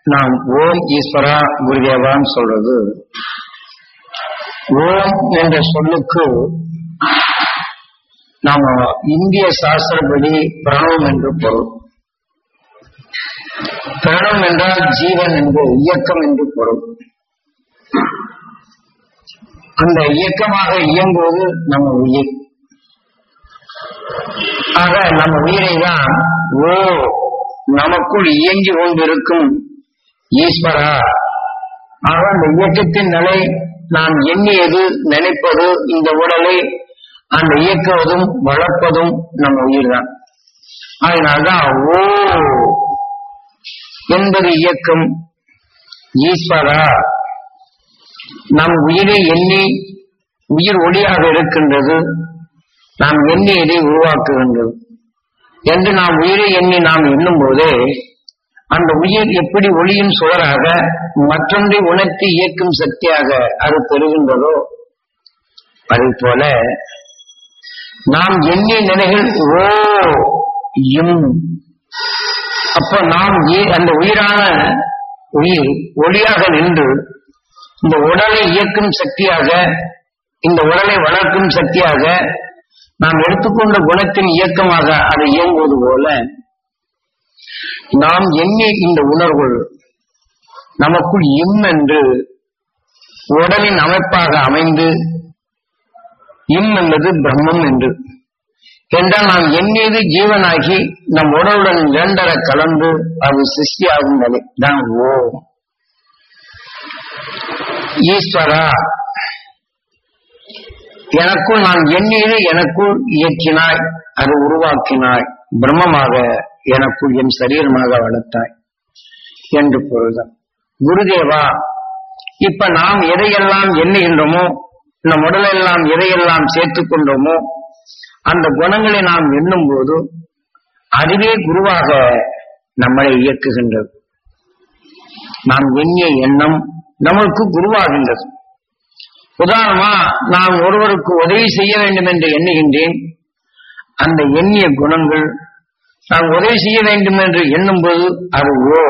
நாம் ஓம் ஈஸ்வரா குருதேவான்னு சொல்றது ஓம் என்ற சொல்லுக்கு நாம இந்திய சாஸ்திரப்படி பிரணவம் என்று பொருள் பிரணவம் என்றால் ஜீவன் என்று இயக்கம் என்று பொருள் அந்த இயக்கமாக இயங்குவது நம்ம உயிர் ஆக நம்ம உயிரை தான் ஓ நமக்குள் இயங்கி கொண்டிருக்கும் ஈஸ்வரா ஆக அந்த இயக்கத்தின் நிலை நாம் எண்ணியது நினைப்பது இந்த உடலை அந்த இயக்குவதும் வளர்ப்பதும் நம்ம உயிர் தான் அதனால்தான் ஓ என்பது இயக்கம் ஈஸ்வரா நம் உயிரை எண்ணி உயிர் ஒளியாக இருக்கின்றது நாம் எண்ணியதை உருவாக்குகின்றது என்று நாம் உயிரை எண்ணி நாம் எண்ணும் போதே அந்த உயிர் எப்படி ஒளியின் சுடராக மற்றொன்றை உணர்த்தி இயக்கும் சக்தியாக அது பெறுகின்றதோ அதை போல நாம் எண்ணிய நிலைகள் ஓ இம் அப்ப நாம் ஏ- அந்த உயிரான உயிர் ஒளியாக நின்று இந்த உடலை இயக்கும் சக்தியாக இந்த உடலை வளர்க்கும் சக்தியாக நாம் எடுத்துக்கொண்ட குணத்தின் இயக்கமாக அதை இயங்குவது போல நாம் எண்ணி இந்த உணர்வு நமக்குள் இம் என்று உடலின் அமைப்பாக அமைந்து இம் என்பது பிரம்மம் என்று என்றால் நாம் எண்ணியது ஜீவனாகி நம் உடலுடன் இரண்டர கலந்து அது சிருஷ்டியாகும் நிலை தான் ஓ ஈஸ்வரா எனக்குள் நான் எண்ணியது எனக்குள் இயக்கினாய் அது உருவாக்கினாய் பிரம்மமாக எனக்குள் என் சரீரமாக வளர்த்தாய் என்று பொருள்தான் குருதேவா இப்ப நாம் எதையெல்லாம் எண்ணுகின்றோமோ நம் உடலெல்லாம் எதையெல்லாம் சேர்த்துக் கொண்டோமோ அந்த குணங்களை நாம் எண்ணும் போது அதுவே குருவாக நம்மளை இயக்குகின்றது நாம் எண்ணிய எண்ணம் நமக்கு குருவாகின்றது உதாரணமா நான் ஒருவருக்கு உதவி செய்ய வேண்டும் என்று எண்ணுகின்றேன் அந்த எண்ணிய குணங்கள் நான் உதவி செய்ய வேண்டும் என்று எண்ணும்போது அது ஓ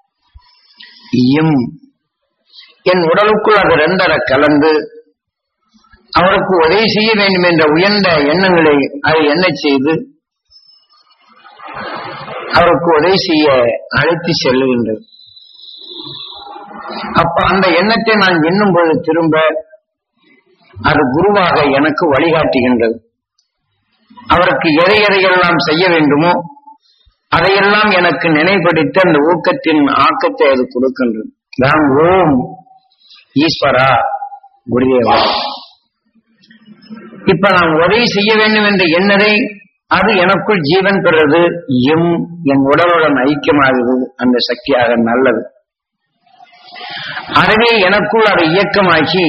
இம் என் உடலுக்குள் அது ரெண்டர கலந்து அவருக்கு உதவி செய்ய வேண்டும் என்ற உயர்ந்த எண்ணங்களை அது என்ன செய்து அவருக்கு உதவி செய்ய அழைத்து செல்லுகின்றது அப்ப அந்த எண்ணத்தை நான் எண்ணும் போது திரும்ப அது குருவாக எனக்கு வழிகாட்டுகின்றது அவருக்கு எதை எதையெல்லாம் செய்ய வேண்டுமோ அதையெல்லாம் எனக்கு நினைப்படுத்த அந்த ஊக்கத்தின் ஆக்கத்தை அது கொடுக்கின்றது நான் ஓம் ஈஸ்வரா குருதேவா இப்ப நான் உதவி செய்ய வேண்டும் என்ற எண்ணதை அது எனக்குள் ஜீவன் பெறுறது எம் என் உடலுடன் ஐக்கியமாகுது அந்த சக்தியாக நல்லது அதுவே எனக்குள் அதை இயக்கமாக்கி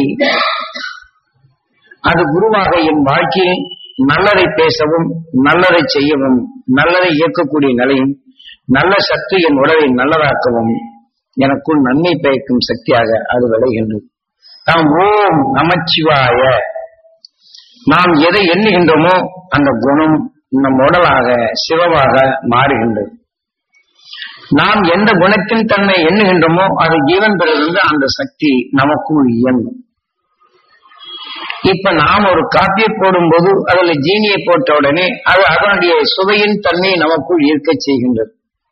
அது குருவாக என் வாழ்க்கையில் நல்லதை பேசவும் நல்லதை செய்யவும் நல்லதை இயக்கக்கூடிய நிலையும் நல்ல சக்தி என் உடலை நல்லதாக்கவும் எனக்குள் நன்மை பயக்கும் சக்தியாக அது விளைகின்றது நாம் ஓம் நமச்சிவாய நாம் எதை எண்ணுகின்றோமோ அந்த குணம் நம் உடலாக சிவமாக மாறுகின்றது நாம் எந்த குணத்தின் தன்மை எண்ணுகின்றோமோ அது ஜீவன் பெறுகின்ற அந்த சக்தி நமக்குள் இயங்கும் இப்ப நாம் ஒரு காப்பியை போடும்போது அதுல ஜீனியை போட்ட உடனே அது அதனுடைய சுவையின் தன்மையை நமக்குள் ஈர்க்க செய்கின்றது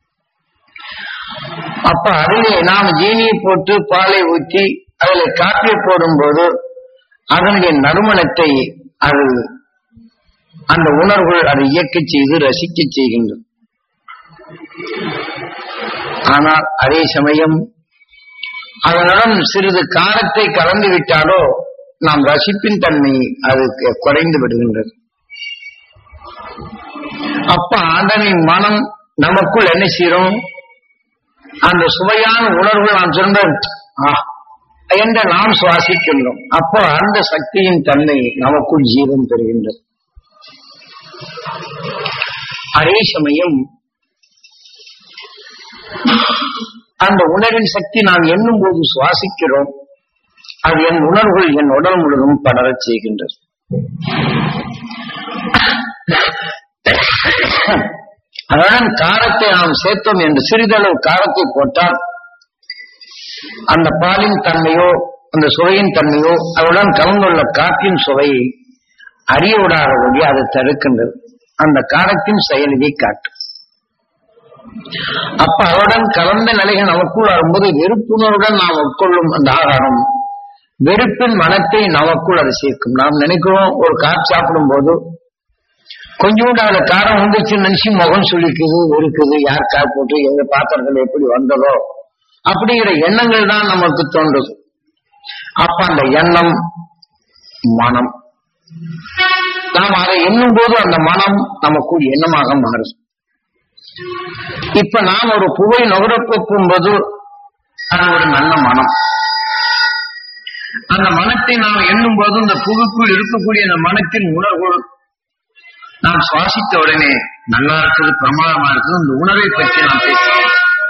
அப்ப அதிலே நாம் ஜீனியை போட்டு பாலை ஊற்றி அதுல காப்பியை போடும்போது அதனுடைய நறுமணத்தை அது அந்த உணர்வுகள் அதை இயக்கச் செய்து ரசிக்கச் செய்கின்றது ஆனால் அதே சமயம் அதனுடன் சிறிது காரத்தை கலந்து விட்டாலோ நாம் ரசிப்பின் தன்மை அது குறைந்து விடுகின்றது அப்ப ஆண்டனின் மனம் நமக்குள் என்ன செய்யறோம் அந்த சுவையான உணர்வு நாம் சொன்ன ஆ என்று நாம் சுவாசிக்கின்றோம் அப்போ அந்த சக்தியின் தன்மை நமக்குள் ஜீவன் பெறுகின்றது அதே சமயம் அந்த உணர்வின் சக்தி நாம் எண்ணும் போது சுவாசிக்கிறோம் அது என் உணர்வுகள் என் உடல் முழுவதும் படரச் செய்கின்றது அதனால் காரத்தை நாம் சேர்த்தோம் என்று சிறிதளவு காரத்தை போட்டால் அந்த பாலின் தன்மையோ அந்த சுவையின் தன்மையோ அவருடன் கலந்துள்ள காற்றின் சுவையை அறிய விடாதபடி அது தடுக்கின்றது அந்த காரத்தின் செயலியை காட்டும் அப்ப அவருடன் கலந்த நிலைகள் நமக்குள் வரும்போது வெறுப்புணர்வுடன் நாம் உட்கொள்ளும் அந்த ஆகாரம் வெறுப்பின் மனத்தை நமக்குள் அது சேர்க்கும் நாம் நினைக்கிறோம் ஒரு கார் சாப்பிடும் போது கொஞ்சோண்டு அதுல காரம் வந்துச்சுன்னு நினைச்சு முகம் சுழிக்குது வெறுக்குது யார் கார் போட்டு எங்க பாத்திரத்துல எப்படி வந்ததோ அப்படிங்கிற எண்ணங்கள் தான் நமக்கு தோன்றுது அப்ப அந்த எண்ணம் மனம் நாம் அதை எண்ணும் போது அந்த மனம் நமக்குள் எண்ணமாக மாறும் இப்ப நாம் ஒரு புகை நுகரப்போக்கும் போது அது ஒரு நல்ல மனம் அந்த மனத்தை நாம் எண்ணும் போது இந்த புகைக்குள் இருக்கக்கூடிய அந்த மனத்தின் உணர்வுகள் நாம் சுவாசித்த உடனே நல்லா இருக்குது பிரமாதமா இருக்குது இந்த உணவை பற்றி நாம் பேசுகிறோம்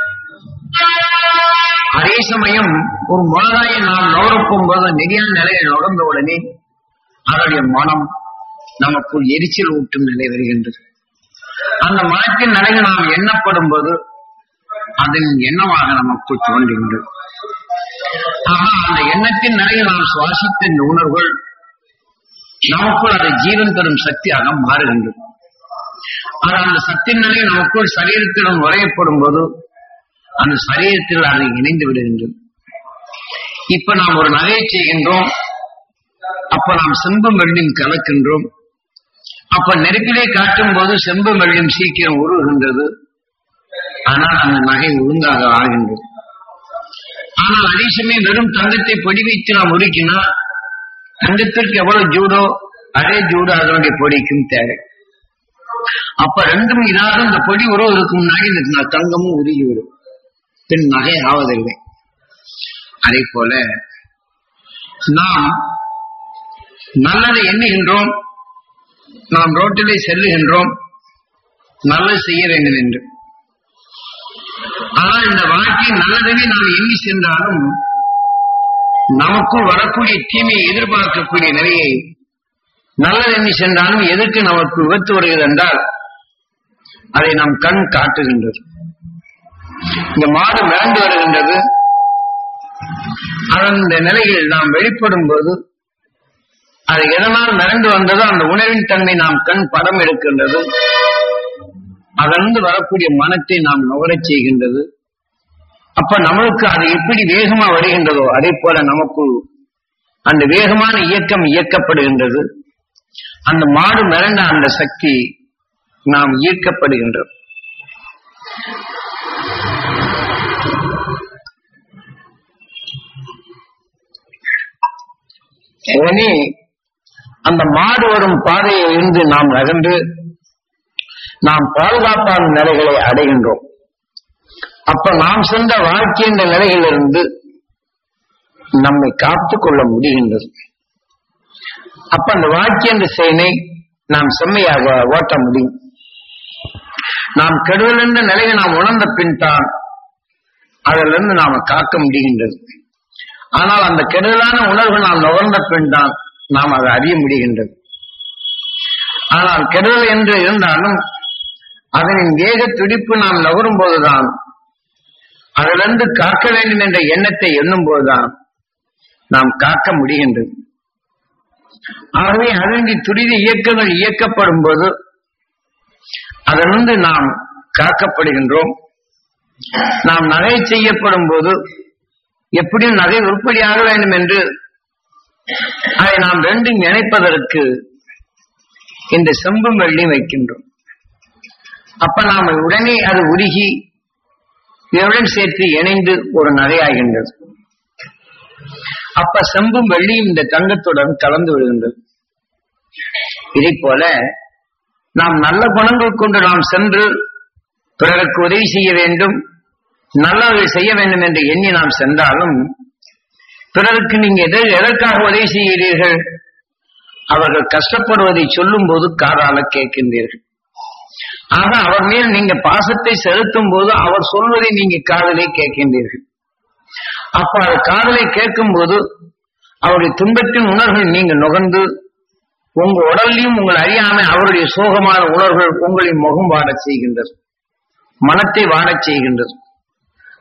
அதே சமயம் ஒரு மிளகாயை நாம் நுகரப்பும் போது நெறியான நிலையில் நுகர்ந்த உடனே அதனுடைய மனம் நமக்குள் எரிச்சல் ஊட்டும் நிலை வருகின்றது அந்த மனத்தின் நிலையில் நாம் எண்ணப்படும் போது அதன் எண்ணமாக நமக்குள் தோன்றுகின்றது ஆக அந்த எண்ணத்தின் நிலையில் நாம் சுவாசித்த இந்த உணர்வுகள் நமக்குள் அதை ஜீவன் தரும் சக்தியாக மாறுகின்றது ஆனால் அந்த சத்தின் நிலை நமக்குள் சரீரத்திடம் உரையப்படும் போது அந்த சரீரத்தில் அது இணைந்து விடுகின்றது இப்ப நாம் ஒரு நகையை செய்கின்றோம் அப்ப நாம் செம்பு மெல்லியும் கலக்கின்றோம் அப்ப நெருப்பிலே காட்டும் போது செம்பு மெல்லியும் சீக்கிரம் உருகுகின்றது ஆனால் அந்த நகை ஒழுங்காக ஆகின்றது ஆனால் அதே சமயம் வெறும் தங்கத்தை பொடி வைத்து நாம் உருக்கினா தங்கத்திற்கு எவ்வளவு ஜூடோ அதே ஜூடு அதனுடைய பொடிக்கும் தேவை அப்ப ரெண்டும் இதாக இந்த பொடி உறவு இருக்கும் முன்னாடி இந்த தங்கமும் உருகிவிடும் பின் நகை ஆவதில்லை அதே போல நாம் நல்லதை எண்ணுகின்றோம் நாம் ரோட்டிலே செல்லுகின்றோம் நல்லது செய்ய வேண்டும் என்று ஆனால் இந்த வாழ்க்கை நல்லதவே நாம் எண்ணி சென்றாலும் நமக்குள் வரக்கூடிய தீமையை எதிர்பார்க்கக்கூடிய நிலையை நல்லது எண்ணி சென்றாலும் எதற்கு நமக்கு விபத்து வருகிறது என்றால் அதை நம் கண் காட்டுகின்றது இந்த மாடு மிரண்டு வருகின்றது அந்த நிலையில் நாம் வெளிப்படும் போது அது எதனால் மிரண்டு வந்ததோ அந்த உணவின் தன்மை நாம் கண் படம் எடுக்கின்றது அதிலிருந்து வரக்கூடிய மனத்தை நாம் நுகரச் செய்கின்றது அப்ப நம்மளுக்கு அது எப்படி வேகமா வருகின்றதோ அதே போல நமக்கு அந்த வேகமான இயக்கம் இயக்கப்படுகின்றது அந்த மாடு மிரண்ட அந்த சக்தி நாம் ஈர்க்கப்படுகின்றது உடனே அந்த மாடு வரும் பாதையை இருந்து நாம் நகர்ந்து நாம் பாதுகாப்பான நிலைகளை அடைகின்றோம் அப்ப நாம் சென்ற வாழ்க்கை என்ற நிலையிலிருந்து நம்மை காத்துக் கொள்ள முடிகின்றது அப்ப அந்த வாழ்க்கை என்ற செயலை நாம் செம்மையாக ஓட்ட முடியும் நாம் கெடுதல் என்ற நிலையை நாம் உணர்ந்த பின் தான் அதிலிருந்து நாம காக்க முடிகின்றது ஆனால் அந்த கெடுதலான உணர்வு நாம் நுகர்ந்த பின் தான் நாம் அதை அறிய முடிகின்றது ஆனால் கெடுதல் என்று இருந்தாலும் அதனின் வேக துடிப்பு நாம் நகரும் போதுதான் அதிலிருந்து காக்க வேண்டும் என்ற எண்ணத்தை எண்ணும் போதுதான் நாம் காக்க முடிகின்றது ஆகவே அதனுடைய துரித இயக்கங்கள் இயக்கப்படும் போது அதிலிருந்து நாம் காக்கப்படுகின்றோம் நாம் நகை செய்யப்படும் போது எப்படியும் நகை உருப்படியாக வேண்டும் என்று அதை நாம் ரெண்டும் இணைப்பதற்கு இந்த செம்பும் வெள்ளியும் வைக்கின்றோம் அப்ப நாம் உடனே அது உருகி இதனுடன் சேர்த்து இணைந்து ஒரு நகையாகின்றது அப்ப செம்பும் வெள்ளியும் இந்த தங்கத்துடன் கலந்து விடுகின்றது இதை போல நாம் நல்ல குணங்கள் கொண்டு நாம் சென்று பிறருக்கு உதவி செய்ய வேண்டும் நல்லதை செய்ய வேண்டும் என்று எண்ணி நாம் சென்றாலும் பிறருக்கு நீங்க எதை எதற்காக உதவி செய்கிறீர்கள் அவர்கள் கஷ்டப்படுவதை சொல்லும் போது காதால கேட்கின்றீர்கள் ஆக அவர் மேல் நீங்க பாசத்தை செலுத்தும் போது அவர் சொல்வதை நீங்க காதலை கேட்கின்றீர்கள் அப்ப அது காதலை கேட்கும் போது அவருடைய துன்பத்தின் உணர்வுகள் நீங்க நுகர்ந்து உங்க உடல்லையும் உங்கள் அறியாம அவருடைய சோகமான உணர்வுகள் உங்களின் முகம் வாடச் செய்கின்றது மனத்தை வாடச் செய்கின்றது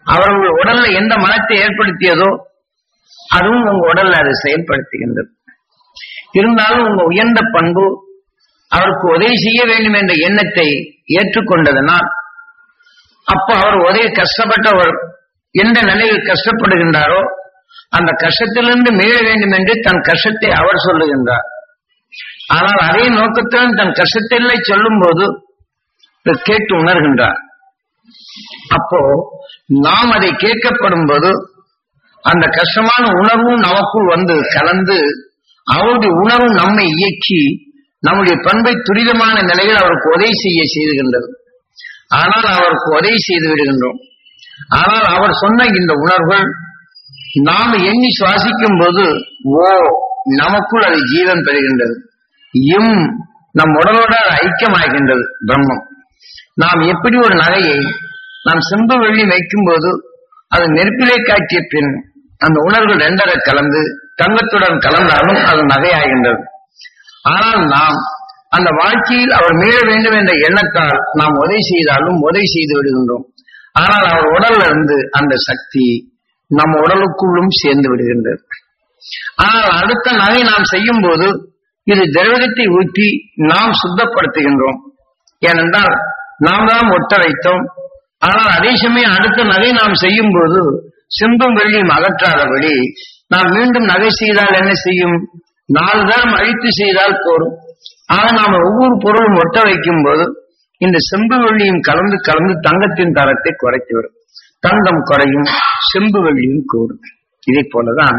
அவர்கள் உடல்ல எந்த மனத்தை ஏற்படுத்தியதோ அதுவும் உங்க உடல்ல அதை செயல்படுத்துகின்றது இருந்தாலும் உங்க உயர்ந்த பண்பு அவருக்கு உதவி செய்ய வேண்டும் என்ற எண்ணத்தை ஏற்றுக்கொண்டதனால் அப்ப அவர் உதவி கஷ்டப்பட்டவர் எந்த நிலையில் கஷ்டப்படுகின்றாரோ அந்த கஷ்டத்திலிருந்து மீள வேண்டும் என்று தன் கஷ்டத்தை அவர் சொல்லுகின்றார் ஆனால் அதே நோக்கத்துடன் தன் கஷ்டத்திலே சொல்லும் போது கேட்டு உணர்கின்றார் அப்போ நாம் அதை கேட்கப்படும் போது அந்த கஷ்டமான உணர்வும் நமக்குள் வந்து கலந்து அவருடைய உணர்வு நம்மை இயக்கி நம்முடைய பண்பை துரிதமான நிலையில் அவருக்கு உதவி செய்ய செய்துகின்றது ஆனால் அவருக்கு உதவி செய்து விடுகின்றோம் ஆனால் அவர் சொன்ன இந்த உணர்வுகள் நாம் எண்ணி சுவாசிக்கும் போது ஓ நமக்குள் அது ஜீவன் பெறுகின்றது இம் நம் உடலோட ஐக்கியமாகின்றது பிரம்மம் நாம் எப்படி ஒரு நகையை நாம் செம்பு வெள்ளி வைக்கும் போது அது நெருப்பிலே காட்டிய பின் அந்த உணர்வு ரெண்டரை கலந்து தங்கத்துடன் கலந்தாலும் அது நகையாகின்றது ஆனால் நாம் அந்த வாழ்க்கையில் அவர் மீள வேண்டும் என்ற எண்ணத்தால் நாம் உதவி செய்தாலும் உதவி செய்து விடுகின்றோம் ஆனால் அவர் உடல்ல இருந்து அந்த சக்தி நம்ம உடலுக்குள்ளும் சேர்ந்து விடுகின்றது ஆனால் அடுத்த நகை நாம் செய்யும் போது இது திரவிடத்தை ஊற்றி நாம் சுத்தப்படுத்துகின்றோம் ஏனென்றால் நாம் தான் ஒட்ட வைத்தோம் ஆனால் அதே சமயம் அடுத்த நகை நாம் செய்யும் போது செம்பும் வெள்ளியும் அகற்றாதபடி நாம் மீண்டும் நகை செய்தால் என்ன செய்யும் நாலு தரம் அழித்து செய்தால் போரும் ஆக நாம் ஒவ்வொரு பொருளும் ஒட்ட வைக்கும் போது இந்த செம்பு வெள்ளியும் கலந்து கலந்து தங்கத்தின் தரத்தை குறைத்து வரும் தங்கம் குறையும் செம்பு வெள்ளியும் கூடும் இதை போலதான்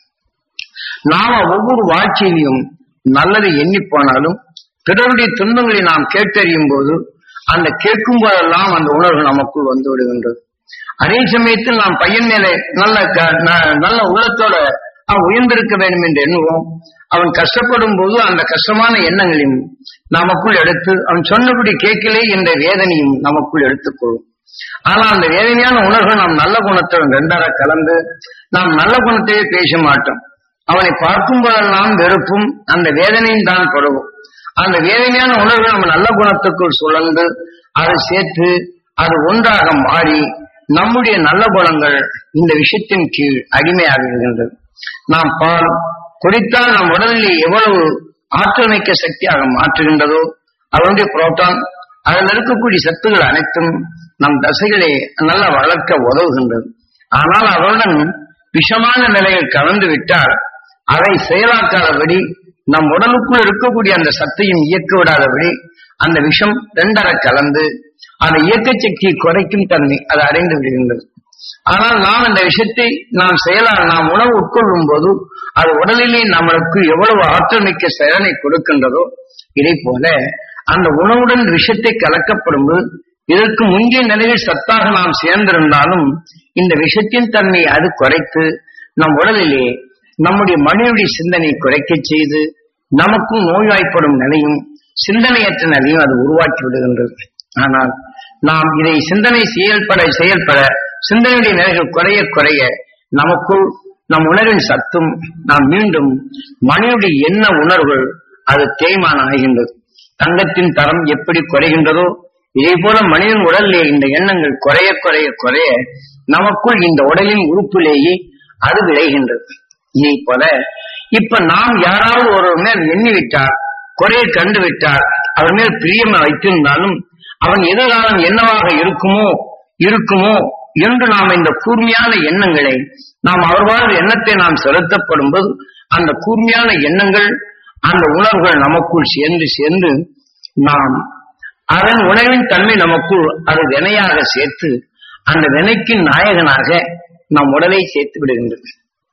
நாம ஒவ்வொரு வாழ்க்கையிலும் நல்லதை எண்ணி போனாலும் பிறருடைய துன்பங்களை நாம் கேட்டறியும் போது அந்த கேட்கும் போதெல்லாம் அந்த உணர்வு நமக்குள் வந்து விடுகின்றது அதே சமயத்தில் நாம் பையன் மேலே நல்ல க- ந- நல்ல உள்ளத்தோட அவன் உயர்ந்திருக்க வேண்டும் என்று எண்ணுவோம் அவன் கஷ்டப்படும் போது அந்த கஷ்டமான எண்ணங்களையும் நமக்குள் எடுத்து அவன் சொன்னபடி கேட்கலே என்ற வேதனையும் நமக்குள் எடுத்துக்கொள்ளும் ஆனால் அந்த வேதனையான உணர்வு நாம் நல்ல குணத்துடன் ரெண்டரை கலந்து நாம் நல்ல குணத்தையே பேச மாட்டோம் அவனை பார்க்கும் போதெல்லாம் வெறுப்பும் அந்த வேதனையும் தான் படுவோம் அந்த வேதனையான உணர்வு நம்ம நல்ல குணத்துக்குள் சுழந்து அதை சேர்த்து அது ஒன்றாக மாறி நம்முடைய நல்ல குணங்கள் இந்த விஷயத்தின் கீழ் அடிமையாகின்றது நாம் பால் குடித்தால் நம் உடலில் எவ்வளவு ஆற்றல் மிக்க சக்தியாக மாற்றுகின்றதோ அதனுடைய புரோட்டான் அதில் இருக்கக்கூடிய சத்துகள் அனைத்தும் நம் தசைகளை நல்லா வளர்க்க உதவுகின்றது ஆனால் அவருடன் விஷமான நிலையில் கலந்து விட்டால் அதை செயலாக்காதபடி நம் உடலுக்குள் இருக்கக்கூடிய அந்த சத்தையும் இயக்க விடாதபடி அந்த விஷம் ரெண்டரை கலந்து அந்த இயக்க சக்தியை குறைக்கும் தன்மை அது அடைந்து விடுகின்றது ஆனால் நாம் இந்த விஷயத்தை நாம் செயலா நாம் உணவு உட்கொள்ளும் போது அது உடலிலே நம்மளுக்கு எவ்வளவு ஆற்றல் மிக்க செயலை கொடுக்கின்றதோ இதை போல அந்த உணவுடன் விஷத்தை கலக்கப்படும் போது இதற்கு முந்தைய நிலையில் சத்தாக நாம் சேர்ந்திருந்தாலும் இந்த விஷத்தின் தன்மை அது குறைத்து நம் உடலிலே நம்முடைய மனிதனுடைய சிந்தனை குறைக்கச் செய்து நமக்கும் நோய்வாய்ப்படும் நிலையும் சிந்தனையற்ற நிலையும் அது உருவாக்கி விடுகின்றது ஆனால் நாம் இதை சிந்தனை செயல்பட செயல்பட சிந்தனையுடைய நிலைகள் குறைய குறைய நமக்குள் நம் உணர்வின் சத்தும் நாம் மீண்டும் மனிதனுடைய எண்ண உணர்வுகள் அது தேய்மானம் ஆகின்றது தங்கத்தின் தரம் எப்படி குறைகின்றதோ இதே போல மனிதன் உடலிலே இந்த எண்ணங்கள் குறைய குறைய குறைய நமக்குள் இந்த உடலின் உறுப்பிலேயே அது விளைகின்றது இதை போல இப்ப நாம் யாராவது ஒரு மேல் எண்ணி விட்டால் குறையை கண்டு விட்டால் அவர் மேல் பிரியம் வைத்திருந்தாலும் அவன் எதிர்காலம் என்னவாக இருக்குமோ இருக்குமோ என்று நாம் இந்த கூர்மையான எண்ணங்களை நாம் அவர்களால் எண்ணத்தை நாம் செலுத்தப்படும் போது அந்த கூர்மையான எண்ணங்கள் அந்த உணர்வுகள் நமக்குள் சேர்ந்து சேர்ந்து நாம் அதன் உணவின் தன்மை நமக்குள் அது வினையாக சேர்த்து அந்த வினைக்கு நாயகனாக நம் உடலை சேர்த்து விடுகின்றது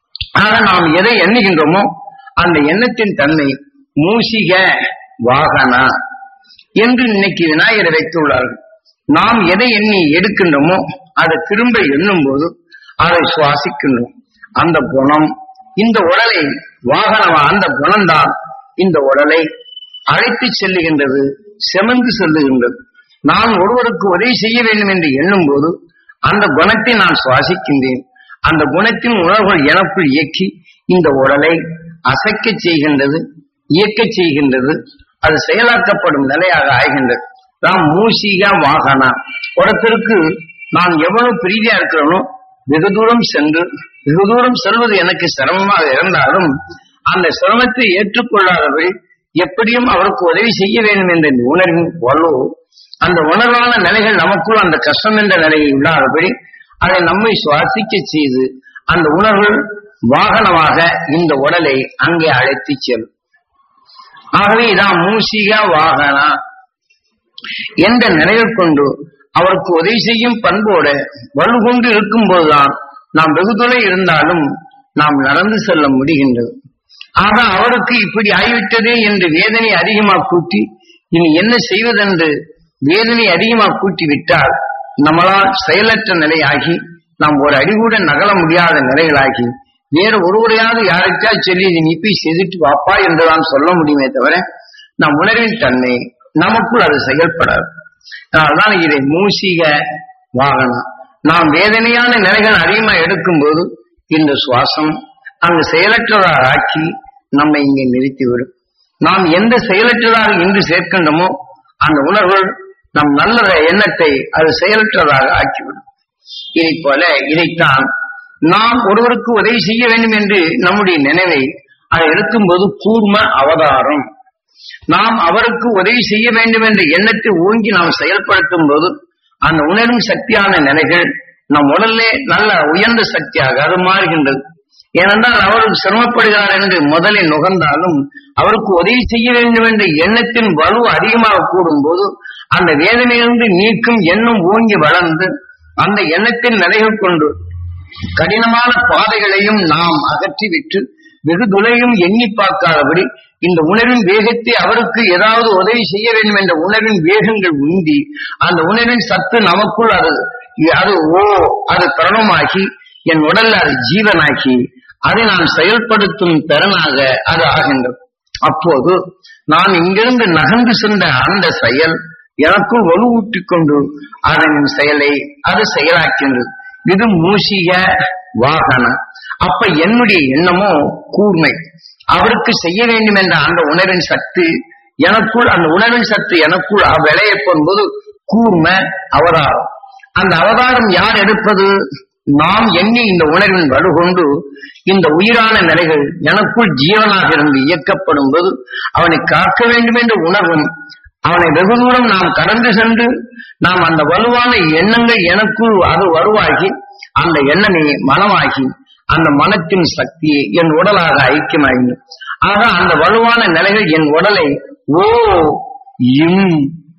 ஆக நாம் எதை எண்ணுகின்றோமோ அந்த எண்ணத்தின் தன்மை மூசிக வாகனா என்று இன்னைக்கு விநாயகரை வைத்துள்ளார்கள் நாம் எதை எண்ணி எடுக்கின்றோமோ அதை திரும்ப எண்ணும் போது அதை சுவாசிக்கின்றோம் அந்த குணம் இந்த உடலை வாகனம் அந்த குணம்தான் இந்த உடலை அழைத்து செல்லுகின்றது செமந்து செல்லுகின்றது நான் ஒருவருக்கு உதவி செய்ய வேண்டும் என்று எண்ணும் போது அந்த குணத்தை நான் சுவாசிக்கின்றேன் அந்த குணத்தின் உணர்வுகள் எனக்குள் இயக்கி இந்த உடலை அசைக்க செய்கின்றது இயக்க செய்கின்றது அது செயலாக்கப்படும் நிலையாக ஆகின்றது நாம் மூசிக வாகனா ஒருத்தருக்கு நான் எவ்வளவு பிரீதியா இருக்கிறேனோ வெகு தூரம் சென்று வெகு தூரம் செல்வது எனக்கு சிரமமாக இருந்தாலும் அந்த சிரமத்தை ஏற்றுக்கொள்ளாதவர்கள் எப்படியும் அவருக்கு உதவி செய்ய வேண்டும் என்ற இந்த உணர்வின் வலு அந்த உணர்வான நிலைகள் நமக்குள் அந்த கஷ்டம் என்ற நிலையில் இல்லாதபடி அதை நம்மை சுவாசிக்க செய்து அந்த உணர்வு வாகனமாக இந்த உடலை அங்கே அழைத்து செல்லும் ஆகவே இதான் மூசிக வாகனா என்ற நிலையில் கொண்டு அவருக்கு உதவி செய்யும் பண்போடு வலு கொண்டு இருக்கும் போதுதான் நாம் வெகு தொலை இருந்தாலும் நாம் நடந்து செல்ல முடிகின்றது ஆக அவருக்கு இப்படி ஆகிவிட்டதே என்று வேதனை அதிகமாக கூட்டி இனி என்ன செய்வதென்று வேதனை அதிகமாக கூட்டி விட்டால் நம்மளால் செயலற்ற நிலையாகி நாம் ஒரு அடி கூட நகல முடியாத நிலைகளாகி வேறு ஒருவரையாவது யாருக்கா சொல்லி நீ நீ போய் செய்துட்டு வாப்பா என்றுதான் சொல்ல முடியுமே தவிர நம் உணர்வின் தன்மை நமக்குள் அது செயல்படாது அதனால்தான் இதை மூசிக வாகனம் நாம் வேதனையான நிலைகள் அதிகமா எடுக்கும்போது இந்த சுவாசம் அங்கு செயலற்றதாக ஆக்கி நம்மை இங்கே நிறுத்திவிடும் நாம் எந்த செயலற்றதாக இன்று சேர்க்கின்றோமோ அந்த உணர்வு நம் நல்ல எண்ணத்தை அது செயலற்றதாக ஆக்கிவிடும் இதை போல இதைத்தான் நாம் ஒருவருக்கு உதவி செய்ய வேண்டும் என்று நம்முடைய நினைவை அதை எடுக்கும்போது கூர்ம அவதாரம் நாம் அவருக்கு உதவி செய்ய வேண்டும் என்ற எண்ணத்தை ஓங்கி நாம் செயல்படுத்தும் போது அந்த உணரும் சக்தியான நிலைகள் நம் உடலே நல்ல உயர்ந்த சக்தியாக அது மாறுகின்றது ஏனென்றால் அவருக்கு சிரமப்படுகிறார் என்று முதலில் நுகர்ந்தாலும் அவருக்கு உதவி செய்ய வேண்டும் என்ற எண்ணத்தின் வலு அதிகமாக கூடும்போது அந்த வேதனையிலிருந்து நீக்கும் எண்ணம் ஓங்கி வளர்ந்து அந்த எண்ணத்தின் நிலைகள் கொண்டு கடினமான பாதைகளையும் நாம் அகற்றிவிட்டு வெகு தொலையும் எண்ணி பார்க்காதபடி இந்த உணர்வின் வேகத்தை அவருக்கு ஏதாவது உதவி செய்ய வேண்டும் என்ற உணர்வின் வேகங்கள் உந்தி அந்த உணர்வின் சத்து நமக்குள் அது அது ஓ அது பிரணமாகி என் உடல்ல அது ஜீவனாக்கி அதை நான் செயல்படுத்தும் திறனாக அது ஆகின்றது அப்போது நான் இங்கிருந்து நகர்ந்து சென்ற அந்த செயல் எனக்குள் வலுவூட்டிக் கொண்டு அதன் செயலை அது செயலாக்கின்றது இது மூசிக வாகனம் அப்ப என்னுடைய எண்ணமோ கூர்மை அவருக்கு செய்ய வேண்டும் என்ற அந்த உணர்வின் சக்தி எனக்குள் அந்த உணர்வின் சக்தி எனக்குள் விளைய போகும்போது கூர்ம அவதாரம் அந்த அவதாரம் யார் எடுப்பது நாம் எண்ணி இந்த உணர்வின் வலுகொண்டு இந்த உயிரான நிலைகள் எனக்குள் ஜீவனாக இருந்து இயக்கப்படும் போது அவனை காக்க வேண்டும் என்ற உணர்வும் அவனை வெகு தூரம் நாம் கடந்து சென்று நாம் அந்த வலுவான எண்ணங்கள் எனக்குள் அது வருவாகி அந்த எண்ணமே மனமாகி அந்த மனத்தின் சக்தி என் உடலாக ஐக்கியமாகி ஆக அந்த வலுவான நிலைகள் என் உடலை ஓ இம்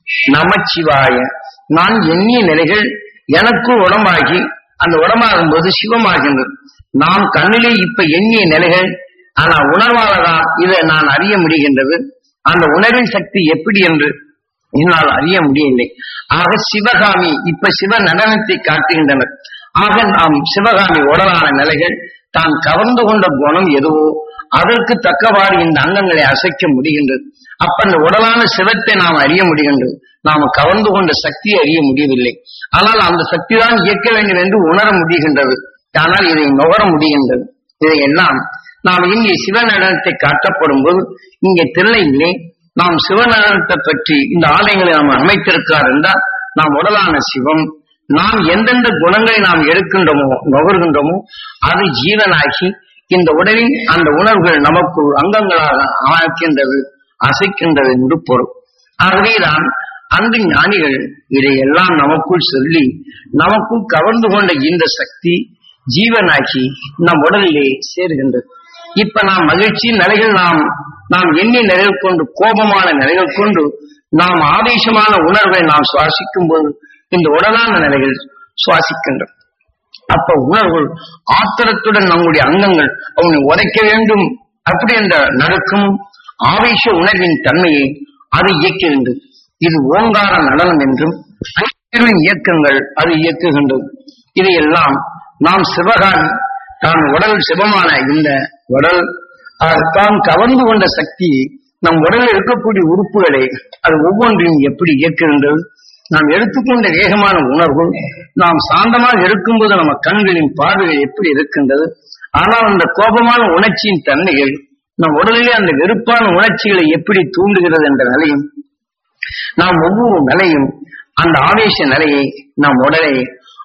நமச்சிவாய நான் எண்ணிய நிலைகள் எனக்குள் உடம்பாகி அந்த உடம்பாகும் போது சிவமாகின்றது நாம் கண்ணிலே இப்ப எண்ணிய நிலைகள் ஆனா உணர்வாலதான் இதை நான் அறிய முடிகின்றது அந்த உணர்வின் சக்தி எப்படி என்று என்னால் அறிய முடியவில்லை ஆக சிவகாமி இப்ப சிவ நடனத்தை காட்டுகின்றனர் ஆக நாம் சிவகாமி உடலான நிலைகள் தான் கவர்ந்து கொண்ட குணம் எதுவோ அதற்கு தக்கவாறு இந்த அங்கங்களை அசைக்க முடிகின்றது அப்ப அந்த உடலான சிவத்தை நாம் அறிய முடிகின்றது நாம் கவர்ந்து கொண்ட சக்தியை அறிய முடியவில்லை ஆனால் அந்த சக்தி தான் இயக்க வேண்டும் என்று உணர முடிகின்றது ஆனால் இதை நுகர முடிகின்றது இதையெல்லாம் நாம் இங்கே சிவநடனத்தை காட்டப்படும் போது இங்கே தில்லையிலே நாம் சிவநடனத்தை பற்றி இந்த ஆலயங்களை நாம் அமைத்திருக்கிறார் என்றால் நாம் உடலான சிவம் நாம் எந்தெந்த குணங்களை நாம் எடுக்கின்றோமோ நுகர்கின்றோமோ அது ஜீவனாகி இந்த உடலின் அந்த உணர்வுகள் நமக்கு அங்கங்களாக அமைக்கின்றது அசைக்கின்றது என்று பொருள் ஆகவேதான் அந்த ஞானிகள் இதையெல்லாம் நமக்குள் சொல்லி நமக்குள் கவர்ந்து கொண்ட இந்த சக்தி ஜீவனாகி நம் உடலிலே சேர்கின்றது இப்ப நாம் மகிழ்ச்சி நிலைகள் நாம் நாம் எண்ணி நிலைகள் கொண்டு கோபமான நிலைகள் கொண்டு நாம் ஆவேசமான உணர்வை நாம் சுவாசிக்கும் போது இந்த உடலான நிலைகள் சுவாசிக்கின்றோம் அப்ப உணர்வுகள் ஆத்திரத்துடன் நம்முடைய அங்கங்கள் அவனை உதைக்க வேண்டும் அப்படி என்ற நடுக்கும் ஆவேச உணர்வின் தன்மையை அது இயக்குகின்றது இது ஓங்கார நடனம் என்றும் ஐக்கியங்களின் இயக்கங்கள் அது இயக்குகின்றது இதையெல்லாம் நாம் சிவகாமி தான் உடல் சிவமான இந்த உடல் அது தான் கவர்ந்து கொண்ட சக்தி நம் உடலில் இருக்கக்கூடிய உறுப்புகளை அது ஒவ்வொன்றையும் எப்படி இயக்குகின்றது நாம் எடுத்துக்கொண்ட வேகமான உணர்வு நாம் சாந்தமாக இருக்கும்போது நம்ம கண்களின் பார்வைகள் எப்படி இருக்கின்றது ஆனால் அந்த கோபமான உணர்ச்சியின் தன்மைகள் நம் உடலிலே அந்த வெறுப்பான உணர்ச்சிகளை எப்படி தூண்டுகிறது என்ற நிலையும் நாம் ஒவ்வொரு நிலையும் அந்த ஆவேச நிலையை நம் உடலை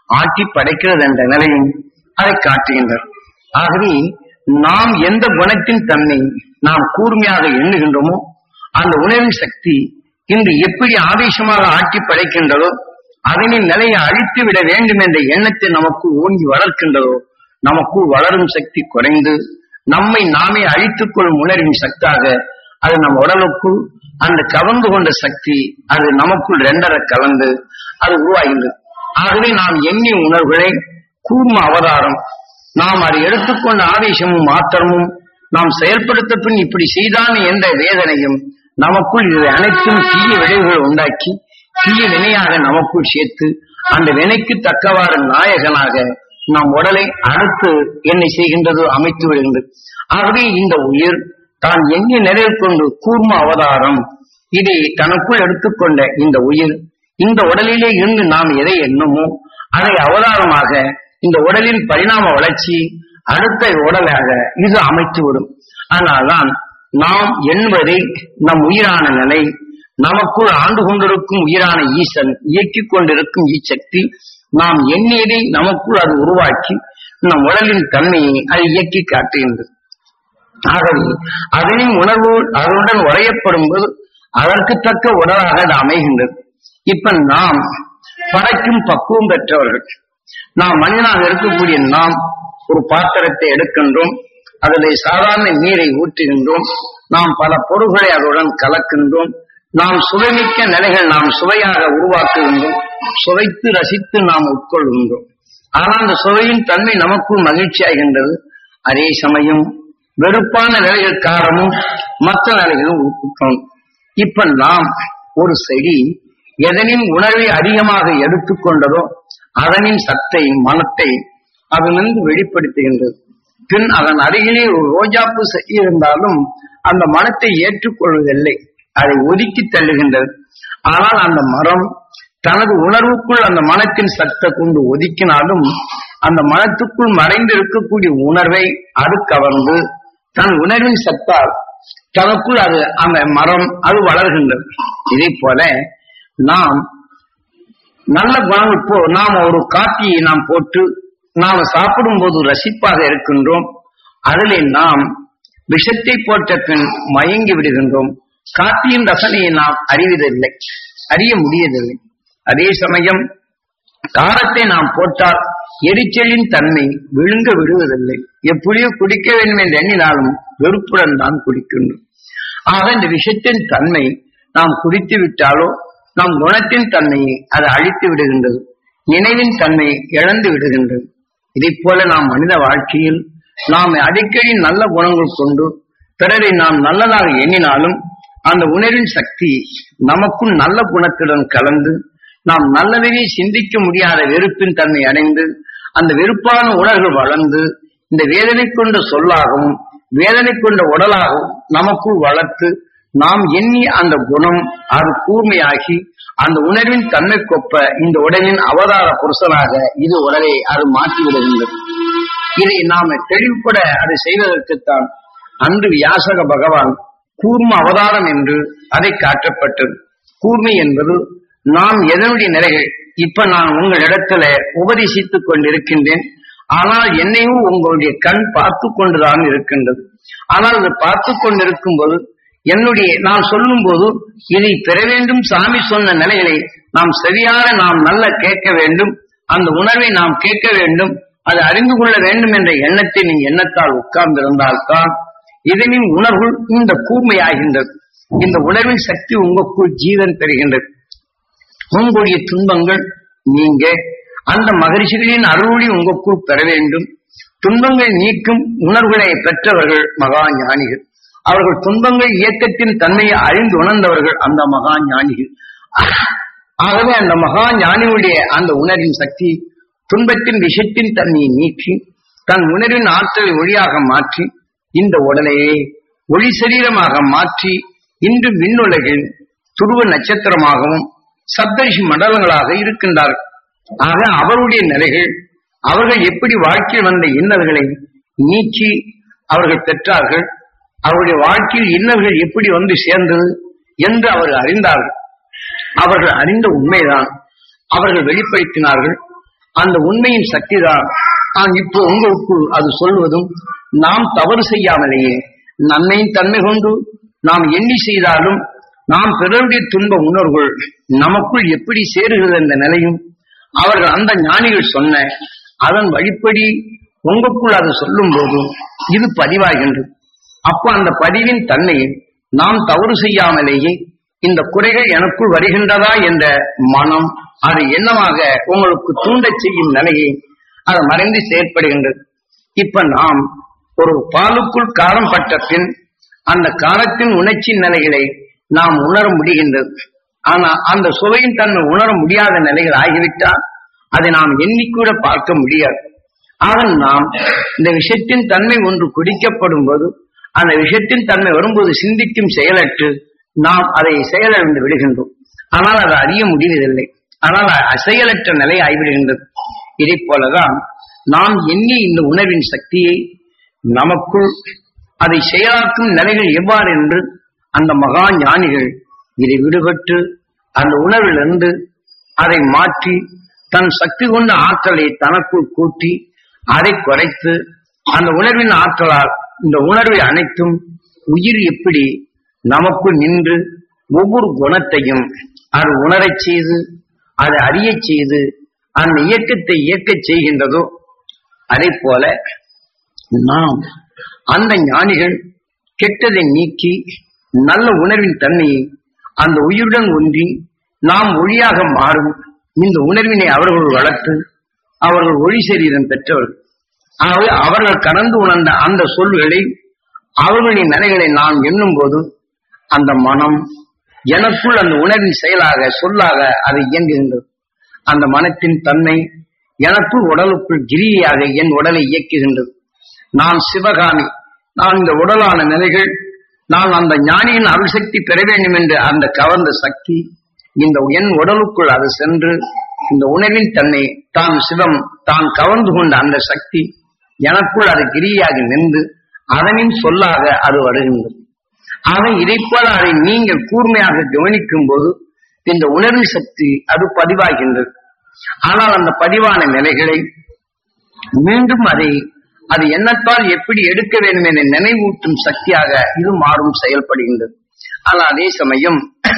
ஆட்டி படைக்கிறது என்ற நிலையும் அதை காட்டுகின்றார் ஆகவே நாம் எந்த குணத்தின் தன்மை நாம் கூர்மையாக எண்ணுகின்றோமோ அந்த உணர்வின் சக்தி இன்று எப்படி ஆவேசமாக ஆட்டி படைக்கின்றதோ அதனின் நிலையை அழித்து விட வேண்டும் என்ற எண்ணத்தை நமக்கு ஓங்கி வளர்க்கின்றதோ நமக்குள் வளரும் சக்தி குறைந்து நம்மை நாமே அழித்துக் கொள்ளும் உணர்வின் சக்தாக அது நம் உடலுக்குள் அந்த கவர்ந்து கொண்ட சக்தி அது நமக்குள் ரெண்டரை கலந்து அது உருவாகின்றது ஆகவே நாம் எண்ணிய உணர்வுகளை கூர்ம அவதாரம் நாம் அதை எடுத்துக்கொண்ட ஆவேசமும் மாத்திரமும் நாம் செயல்படுத்த பின் இப்படி செய்தான் என்ற வேதனையும் நமக்குள் இவை அனைத்தும் தீய விளைவுகள் உண்டாக்கி தீய வினையாக நமக்குள் சேர்த்து அந்த வினைக்கு தக்கவாறு நாயகனாக நம் உடலை அடுத்து என்னை செய்கின்றது அமைத்து விடுகின்றது ஆகவே இந்த உயிர் தான் எண்ணி நிறைவு கொண்டு கூர்ம அவதாரம் இதை தனக்குள் எடுத்துக்கொண்ட இந்த உயிர் இந்த உடலிலே இருந்து நாம் எதை எண்ணுமோ அதை அவதாரமாக இந்த உடலின் பரிணாம வளர்ச்சி அடுத்த உடலாக இது அமைத்துவிடும் ஆனால்தான் நாம் என்பதை நம் உயிரான நிலை நமக்குள் ஆண்டு கொண்டிருக்கும் உயிரான ஈசன் இயக்கிக் கொண்டிருக்கும் இச்சக்தி நாம் எண்ணியதை நமக்குள் அது உருவாக்கி நம் உடலின் தன்மையை அது இயக்கி காட்டுகின்றது ஆகவே அதனின் உணர்வு அதனுடன் உரையப்படும் போது அதற்கு தக்க உடலாக அது அமைகின்றது இப்ப நாம் படைக்கும் பக்குவம் பெற்றவர்கள் நாம் மனிதனாக இருக்கக்கூடிய நாம் ஒரு பாத்திரத்தை எடுக்கின்றோம் அதில் சாதாரண நீரை ஊற்றுகின்றோம் நாம் பல பொருள்களை அதனுடன் கலக்கின்றோம் நாம் சுவைமிக்க நிலைகள் நாம் சுவையாக உருவாக்குகின்றோம் சுவைத்து ரசித்து நாம் உட்கொள்கின்றோம் ஆனால் அந்த சுவையின் தன்மை நமக்கும் மகிழ்ச்சியாகின்றது அதே சமயம் வெறுப்பான நிலைகள் காரணமும் மற்ற நிலைகளும் உட்புற்றோம் இப்ப நாம் ஒரு செடி எதனின் உணர்வை அதிகமாக எடுத்துக்கொண்டதோ அதனின் சத்தை மனத்தை அதனின்று வெளிப்படுத்துகின்றது பின் அதன் அருகிலே ஒரு ரோஜாப்பூ செடி இருந்தாலும் அந்த மனத்தை ஏற்றுக்கொள்வதில்லை அதை ஒதுக்கி தள்ளுகின்றது ஆனால் அந்த மரம் தனது உணர்வுக்குள் அந்த மனத்தின் சத்தை கொண்டு ஒதுக்கினாலும் அந்த மனத்துக்குள் மறைந்து இருக்கக்கூடிய உணர்வை அது கவர்ந்து தன் உணர்வின் சத்தால் தனக்குள் அது அந்த மரம் அது வளர்கின்றது இதே போல நாம் நல்ல குணம் இப்போ நாம் ஒரு காப்பியை நாம் போட்டு நாம் சாப்பிடும் போது ரசிப்பாக இருக்கின்றோம் அதிலே நாம் விஷத்தை போட்ட பின் மயங்கி விடுகின்றோம் காப்பியின் ரசனையை நாம் அறிவதில்லை அறிய முடியவில்லை அதே சமயம் காரத்தை நாம் போட்டால் எரிச்சலின் தன்மை விழுங்க விடுவதில்லை எப்படியோ குடிக்க வேண்டும் என்று எண்ணினாலும் வெறுப்புடன் தான் குடிக்கின்றோம் ஆக இந்த விஷத்தின் தன்மை நாம் குடித்து விட்டாலோ நம் குணத்தின் தன்மையை அது அழித்து விடுகின்றது நினைவின் தன்மை இழந்து விடுகின்றது இதை போல நாம் மனித வாழ்க்கையில் நாம் அடிக்கடி நல்ல குணங்கள் கொண்டு பிறரை நாம் நல்லதாக எண்ணினாலும் அந்த உணர்வின் சக்தி நமக்குள் நல்ல குணத்துடன் கலந்து நாம் நல்லதையே சிந்திக்க முடியாத வெறுப்பின் தன்மை அடைந்து அந்த வெறுப்பான உணர்வு வளர்ந்து இந்த வேதனை கொண்ட சொல்லாகவும் வேதனை கொண்ட உடலாகவும் நமக்குள் வளர்த்து நாம் எண்ணி அந்த குணம் அது கூர்மையாகி அந்த உணர்வின் தன்மை கொப்ப இந்த உடலின் அவதார புருஷனாக இது உடலை அது மாற்றி விடுகின்றது இதை நாம தெளிவுபட அதை செய்வதற்குத்தான் அன்று வியாசக பகவான் கூர்ம அவதாரம் என்று அதை காட்டப்பட்டது கூர்மை என்பது நாம் எதனுடைய நிலைகள் இப்ப நான் உங்களிடத்துல உபதேசித்துக் கொண்டிருக்கின்றேன் ஆனால் என்னையும் உங்களுடைய கண் பார்த்து கொண்டுதான் இருக்கின்றது ஆனால் அது பார்த்து கொண்டிருக்கும் போது என்னுடைய நான் சொல்லும் போது இதை பெற வேண்டும் சாமி சொன்ன நிலைகளை நாம் சரியான நாம் நல்ல கேட்க வேண்டும் அந்த உணர்வை நாம் கேட்க வேண்டும் அதை அறிந்து கொள்ள வேண்டும் என்ற எண்ணத்தை நீ எண்ணத்தால் உட்கார்ந்திருந்தால்தான் இதனின் உணர்வு இந்த கூர்மையாகின்றது இந்த உணர்வின் சக்தி உங்களுக்குள் ஜீவன் பெறுகின்றது உங்களுடைய துன்பங்கள் நீங்க அந்த மகரிஷிகளின் அருளி உங்களுக்குள் பெற வேண்டும் துன்பங்கள் நீக்கும் உணர்வுகளை பெற்றவர்கள் மகா ஞானிகள் அவர்கள் துன்பங்கள் இயக்கத்தின் தன்மையை அறிந்து உணர்ந்தவர்கள் அந்த மகா ஞானிகள் ஆகவே அந்த மகா ஞானியுடைய அந்த உணர்வின் சக்தி துன்பத்தின் விஷத்தின் தன்மையை நீக்கி தன் உணர்வின் ஆற்றலை ஒளியாக மாற்றி இந்த உடலையே ஒளி சரீரமாக மாற்றி இன்று விண்ணுலகில் துருவ நட்சத்திரமாகவும் சப்தரிஷி மண்டலங்களாக இருக்கின்றார்கள் ஆக அவருடைய நிலைகள் அவர்கள் எப்படி வாழ்க்கையில் வந்த இன்னல்களை நீக்கி அவர்கள் பெற்றார்கள் அவருடைய வாழ்க்கையில் இன்னல்கள் எப்படி வந்து சேர்ந்தது என்று அவர்கள் அறிந்தார்கள் அவர்கள் அறிந்த உண்மைதான் அவர்கள் வெளிப்படுத்தினார்கள் அந்த உண்மையின் சக்தி தான் நான் இப்போ உங்களுக்குள் அது சொல்வதும் நாம் தவறு செய்யாமலேயே நன்மையின் தன்மை கொண்டு நாம் எண்ணி செய்தாலும் நாம் பிறருடைய துன்ப உணர்வுகள் நமக்குள் எப்படி சேருகிறது என்ற நிலையும் அவர்கள் அந்த ஞானிகள் சொன்ன அதன் வழிப்படி உங்களுக்குள் அது சொல்லும் போது இது பதிவாகின்றது அப்போ அந்த பதிவின் தன்மையை நாம் தவறு செய்யாமலேயே இந்த குறைகள் எனக்குள் வருகின்றதா என்ற மனம் அது என்னவாக உங்களுக்கு தூண்டச் செய்யும் நிலையை அது மறைந்து செயற்படுகின்றது இப்ப நாம் ஒரு பாலுக்குள் காரம் பட்ட பின் அந்த காலத்தின் உணர்ச்சி நிலைகளை நாம் உணர முடிகின்றது ஆனா அந்த சுவையின் தன்மை உணர முடியாத நிலைகள் ஆகிவிட்டால் அதை நாம் எண்ணிக்கூட பார்க்க முடியாது ஆக நாம் இந்த விஷயத்தின் தன்மை ஒன்று குடிக்கப்படும் போது அந்த விஷயத்தின் தன்மை வரும்போது சிந்திக்கும் செயலற்று நாம் அதை செயலிழந்து விடுகின்றோம் ஆனால் அதை அறிய முடிவதில்லை ஆனால் அசெயலற்ற நிலை ஆகிவிடுகின்றது இதை போலதான் நாம் எண்ணி இந்த உணர்வின் சக்தியை நமக்குள் அதை செயலாக்கும் நிலைகள் எவ்வாறு என்று அந்த மகா ஞானிகள் இதை விடுபட்டு அந்த உணர்விலிருந்து அதை மாற்றி தன் சக்தி கொண்ட ஆற்றலை தனக்குள் கூட்டி அதை குறைத்து அந்த உணர்வின் ஆற்றலால் இந்த உணர்வை அனைத்தும் உயிர் எப்படி நமக்குள் நின்று ஒவ்வொரு குணத்தையும் அது உணரச் செய்து அதை அறியச் செய்து அந்த இயக்கத்தை இயக்கச் செய்கின்றதோ அதே போல நாம் அந்த ஞானிகள் கெட்டதை நீக்கி நல்ல உணர்வின் தன்மையை அந்த உயிருடன் ஒன்றி நாம் ஒளியாக மாறும் இந்த உணர்வினை அவர்கள் வளர்த்து அவர்கள் ஒளி சரீரம் பெற்றவர்கள் ஆகவே அவர்கள் கடந்து உணர்ந்த அந்த சொல்களை அவர்களின் நிலைகளை நாம் எண்ணும் போது அந்த மனம் எனக்குள் அந்த உணர்வின் செயலாக சொல்லாக அது இயங்குகின்றது அந்த மனத்தின் தன்மை எனக்குள் உடலுக்குள் கிரியாக என் உடலை இயக்குகின்றது நான் சிவகாமி நான் இந்த உடலான நிலைகள் நான் அந்த ஞானியின் அருள்சக்தி பெற வேண்டும் என்று அந்த கவர்ந்த சக்தி இந்த என் உடலுக்குள் அது சென்று இந்த உணர்வின் தன்னை தான் சிவம் தான் கவர்ந்து கொண்ட அந்த சக்தி எனக்குள் அது கிரியாக நின்று அதனின் சொல்லாக அது வருகின்றது ஆக இதை போல அதை நீங்கள் கூர்மையாக கவனிக்கும் போது இந்த உணர்வு சக்தி அது பதிவாகின்றது ஆனால் அந்த பதிவான நிலைகளை மீண்டும் அதை அது எண்ணத்தால் எப்படி எடுக்க வேண்டும் என நினைவூட்டும் சக்தியாக இது மாறும் செயல்படுகின்றது ஆனால் அதே சமயம்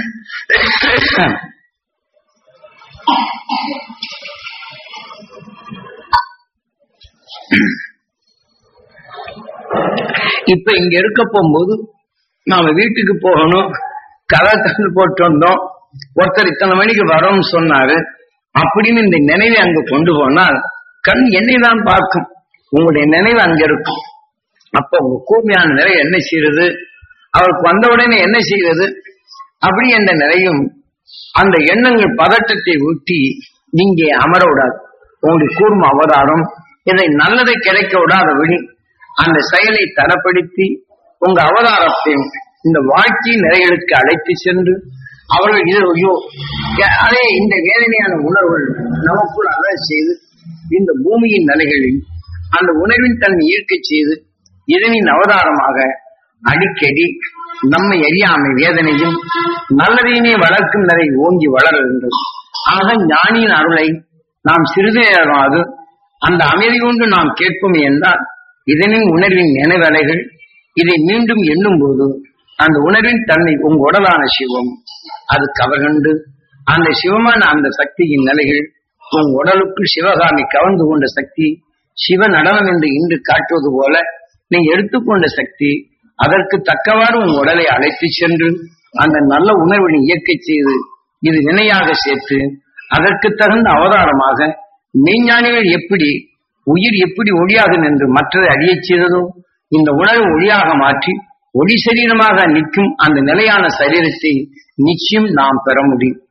இப்ப இங்க இருக்க போகும்போது நாம வீட்டுக்கு போகணும் கதை தந்து போட்டு வந்தோம் ஒருத்தர் இத்தனை மணிக்கு வரோம்னு சொன்னாரு அப்படின்னு இந்த நினைவை அங்க கொண்டு போனால் கண் என்னை தான் பார்க்கும் உங்களுடைய நினைவு அங்க இருக்கும் அப்ப உங்க கூர்மையான நிலை என்ன செய்யறது அவருக்கு வந்த உடனே என்ன செய்யறது அப்படி என்ற நிலையும் அந்த எண்ணங்கள் பதட்டத்தை ஊட்டி இங்கே அமர விடாது உங்களுடைய கூர்ம அவதாரம் இதை நல்லதை கிடைக்க விடாதபடி அந்த செயலை தரப்படுத்தி உங்க அவதாரத்தையும் இந்த வாழ்க்கை நிலைகளுக்கு அழைத்து சென்று அவர்கள் இது ஐயோ ஏ- அதே இந்த வேதனையான உணர்வுகள் நமக்குள் அழ செய்து இந்த பூமியின் நிலைகளில் அந்த உணர்வின் தன்மை ஈர்க்கச் செய்து இதனின் அவதாரமாக அடிக்கடி நம்மை அறியாமை வேதனையும் நல்லதையுமே வளர்க்கும் நிலை ஓங்கி வளர்கின்றது ஆக ஞானியின் அருளை நாம் சிறிது நேரமாவது அந்த அமைதி கொண்டு நாம் கேட்போம் என்றால் இதனின் உணர்வின் நினைவலைகள் இதை மீண்டும் எண்ணும் போது அந்த உணர்வின் தன்மை உங்க உடலான சிவம் அது கவர்கண்டு அந்த சிவமான அந்த சக்தியின் நிலைகள் உன் உடலுக்குள் சிவகாமி கவர்ந்து கொண்ட சக்தி சிவ நடனம் என்று இன்று காட்டுவது போல நீ எடுத்துக்கொண்ட சக்தி அதற்கு தக்கவாறு உன் உடலை அழைத்து சென்று அந்த நல்ல உணர்வினை இயக்கச் செய்து இது வினையாக சேர்த்து அதற்கு தகுந்த அவதாரமாக மெய்ஞானிகள் எப்படி உயிர் எப்படி ஒளியாக நின்று மற்றதை அழியச் செய்ததோ இந்த உணர்வு ஒளியாக மாற்றி ஒளி சரீரமாக நிற்கும் அந்த நிலையான சரீரத்தை நிச்சயம் நாம் பெற முடியும்